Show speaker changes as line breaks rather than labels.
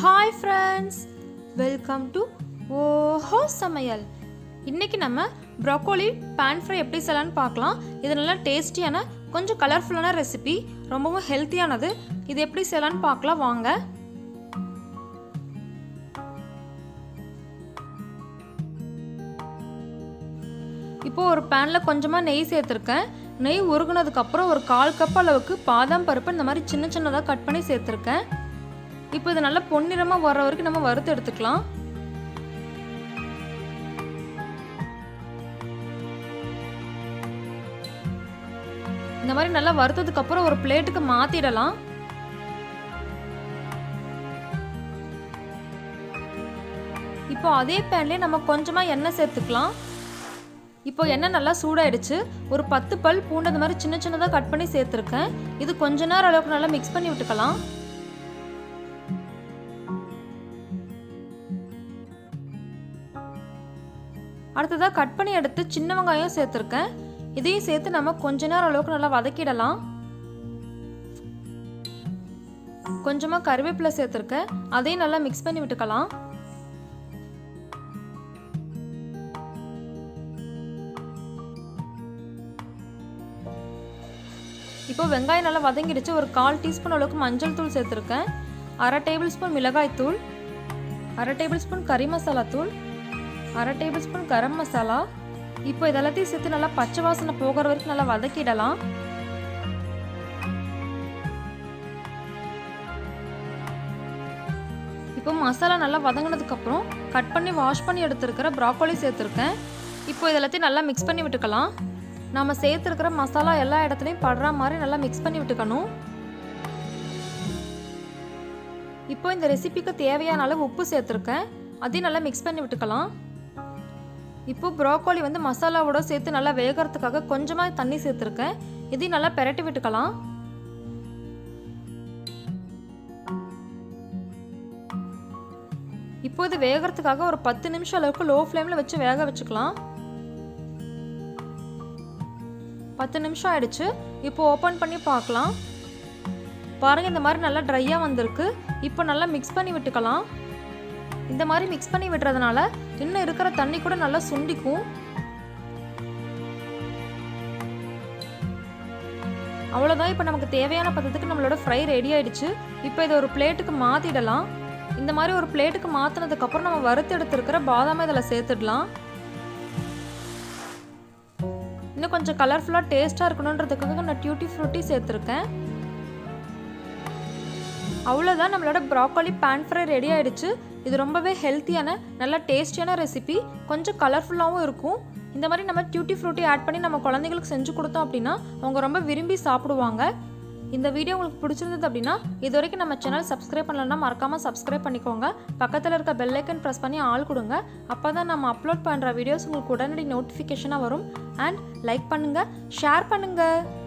hi friends welcome to ஓஹோ சமையல் இன்றைக்கி நம்ம ப்ரோக்கோலி பேன் ஃப்ரை எப்படி செய்யலாம்னு பார்க்கலாம் இது நல்லா டேஸ்டியான கொஞ்சம் கலர்ஃபுல்லான ரெசிபி ரொம்பவும் ஹெல்த்தியானது இது எப்படி செய்யலாம்னு பார்க்கலாம் வாங்க இப்போ ஒரு பேனில் கொஞ்சமாக நெய் சேர்த்துருக்கேன் நெய் உருகுனதுக்கப்புறம் ஒரு கால் கப் அளவுக்கு பாதாம் பருப்பு இந்த மாதிரி சின்ன சின்னதாக கட் பண்ணி சேர்த்துருக்கேன் இப்போ இது நல்லா பொன்னிறமாக வர்ற வரைக்கும் நம்ம வறுத்து எடுத்துக்கலாம் இந்த மாதிரி நல்லா வறுத்ததுக்கு அப்புறம் ஒரு பிளேட்டுக்கு மாத்திடலாம் இப்போ அதே பேன்லேயே நம்ம கொஞ்சமாக எண்ணெய் சேர்த்துக்கலாம் இப்போ எண்ணெய் நல்லா சூடாயிடுச்சு ஒரு பத்து பல் பூண்டு இந்த மாதிரி சின்ன சின்னதாக கட் பண்ணி சேர்த்துருக்கேன் இது கொஞ்ச நேரம் அளவுக்கு நல்லா மிக்ஸ் பண்ணி விட்டுக்கலாம் அடுத்ததாக கட் பண்ணி எடுத்து சின்ன வெங்காயம் சேர்த்துருக்கேன் இதையும் சேர்த்து நம்ம கொஞ்ச நேரம் அளவுக்கு நல்லா வதக்கிடலாம் கொஞ்சமாக கருவேப்பிலை சேர்த்துருக்கேன் அதையும் நல்லா மிக்ஸ் பண்ணி விட்டுக்கலாம் இப்போ வெங்காயம் நல்லா வதங்கிடுச்சு ஒரு கால் டீஸ்பூன் அளவுக்கு மஞ்சள் தூள் சேர்த்துருக்கேன் அரை டேபிள் ஸ்பூன் மிளகாய் தூள் அரை டேபிள் ஸ்பூன் கறி மசாலா தூள் அரை டேபிள் ஸ்பூன் கரம் மசாலா இப்போ இதெல்லாத்தையும் சேர்த்து நல்லா பச்சை வாசனை போகிற வரைக்கும் நல்லா வதக்கிடலாம் இப்போ மசாலா நல்லா வதங்கினதுக்கப்புறம் கட் பண்ணி வாஷ் பண்ணி எடுத்துருக்கிற ப்ராக்கோலி சேர்த்துருக்கேன் இப்போ இதெல்லாத்தையும் நல்லா மிக்ஸ் பண்ணி விட்டுக்கலாம் நம்ம சேர்த்துருக்கிற மசாலா எல்லா இடத்துலையும் படுற மாதிரி நல்லா மிக்ஸ் பண்ணி விட்டுக்கணும் இப்போ இந்த ரெசிபிக்கு தேவையான அளவு உப்பு சேர்த்துருக்கேன் அதையும் நல்லா மிக்ஸ் பண்ணி விட்டுக்கலாம் இப்போ ப்ரோக்கோலி வந்து மசாலாவோட சேர்த்து நல்லா வேகிறதுக்காக கொஞ்சமாக தண்ணி சேர்த்துருக்கேன் இதையும் நல்லா பெரட்டி விட்டுக்கலாம் இப்போ இது வேகிறதுக்காக ஒரு பத்து நிமிஷம் அளவுக்கு லோ ஃப்ளேமில் வச்சு வேக வச்சுக்கலாம் பத்து நிமிஷம் ஆயிடுச்சு இப்போ ஓப்பன் பண்ணி பார்க்கலாம் பாருங்கள் இந்த மாதிரி நல்லா ட்ரையாக வந்திருக்கு இப்போ நல்லா மிக்ஸ் பண்ணி விட்டுக்கலாம் இந்த மாதிரி மிக்ஸ் பண்ணி விடுறதுனால இன்னும் இருக்கிற தண்ணி கூட நல்லா சுண்டிக்கும் அவ்வளோதான் இப்போ நமக்கு தேவையான பதத்துக்கு நம்மளோட ஃப்ரை ரெடி ஆயிடுச்சு இப்போ இதை ஒரு பிளேட்டுக்கு மாற்றிடலாம் இந்த மாதிரி ஒரு பிளேட்டுக்கு மாற்றினதுக்கப்புறம் நம்ம வறுத்து எடுத்துருக்கிற பாதாமை இதில் சேர்த்துடலாம் இன்னும் கொஞ்சம் கலர்ஃபுல்லாக டேஸ்ட்டாக இருக்கணுன்றதுக்காக நான் டியூட்டி ஃப்ரூட்டி சேர்த்துருக்கேன் அவ்வளோதான் நம்மளோட ப்ராக்கோலி பேன் ஃப்ரை ரெடி ஆயிடுச்சு இது ரொம்பவே ஹெல்த்தியான நல்ல டேஸ்டியான ரெசிபி கொஞ்சம் கலர்ஃபுல்லாகவும் இருக்கும் இந்த மாதிரி நம்ம டியூட்டி ஃப்ரூட்டி ஆட் பண்ணி நம்ம குழந்தைங்களுக்கு செஞ்சு கொடுத்தோம் அப்படின்னா அவங்க ரொம்ப விரும்பி சாப்பிடுவாங்க இந்த வீடியோ உங்களுக்கு பிடிச்சிருந்தது அப்படின்னா இது வரைக்கும் நம்ம சேனல் சப்ஸ்கிரைப் பண்ணலன்னா மறக்காமல் சப்ஸ்கிரைப் பண்ணிக்கோங்க பக்கத்தில் இருக்க பெல் ஐக்கன் ப்ரெஸ் பண்ணி ஆள் கொடுங்க அப்போ தான் நம்ம அப்லோட் பண்ணுற வீடியோஸ் உங்களுக்கு உடனடி நோட்டிஃபிகேஷனாக வரும் அண்ட் லைக் பண்ணுங்கள் ஷேர் பண்ணுங்கள்